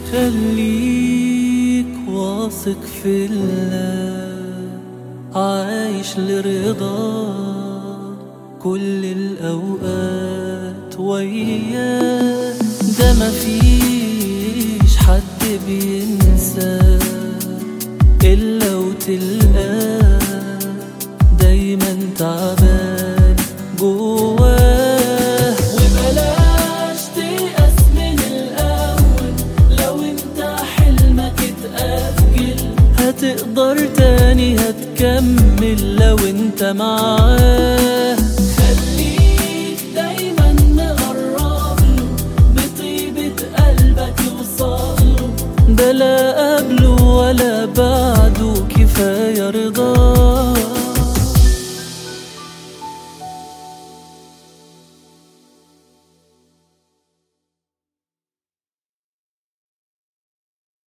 خليك واثق في الله عايش لرضا كل الأوقات وياه ده مفيش حد بينسى إلا وتلقاه دايما تعبان جواه وبلاش تيأس من الأول لو انت حلمك اتأجل هتقدر تاني هتكمل لو انت معاه خليك دايما مقرب له بطيبة قلبك يوصل له ده لا قبله ولا بعده كفاية رضاه